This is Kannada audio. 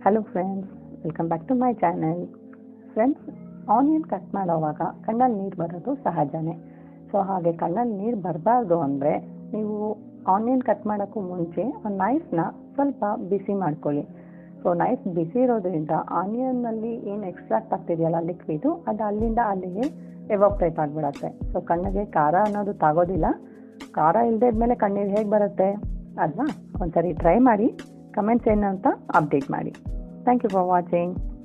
hello friends welcome back to my channel friends onion cut ಮಾಡೋವಾಗ ಕಣ್ಣಲ್ಲಿ ನೀರು ಬರೋದು ಸಹಜನೇ ಸೊ ಹಾಗೆ ಕಣ್ಣಲ್ಲಿ ನೀರು ಬರಬಾರ್ದು ಅಂದರೆ ನೀವು ಆನಿಯನ್ ಕಟ್ ಮಾಡೋಕ್ಕೂ ಮುಂಚೆ ಒಂದು ನೈಫ್ನ ಸ್ವಲ್ಪ ಬಿಸಿ ಮಾಡ್ಕೊಳ್ಳಿ ಸೊ ನೈಫ್ ಬಿಸಿ ಇರೋದ್ರಿಂದ ಆನಿಯನ್ನಲ್ಲಿ ಏನು ಎಕ್ಸ್ಟ್ರಾಕ್ಟ್ ಆಗ್ತಿದೆಯಲ್ಲ ಲಿಕ್ವಿಡು ಅದು ಅಲ್ಲಿಂದ ಅಲ್ಲಿಗೆ ಎವಾಪ್ರೇಟ್ ಆಗಿಬಿಡತ್ತೆ ಸೊ ಕಣ್ಣಿಗೆ ಖಾರ ಅನ್ನೋದು ತಾಗೋದಿಲ್ಲ ಖಾರ ಇಲ್ಲದೆ ಇದ್ಮೇಲೆ ಕಣ್ಣೀರು ಹೇಗೆ ಬರುತ್ತೆ ಅಲ್ವಾ ಒಂದ್ಸರಿ ಟ್ರೈ ಮಾಡಿ ಕಮೆಂಟ್ಸ್ ಏನು ಅಂತ ಅಪ್ಡೇಟ್ ಮಾಡಿ ಥ್ಯಾಂಕ್ ಯು ಫಾರ್ ವಾಚಿಂಗ್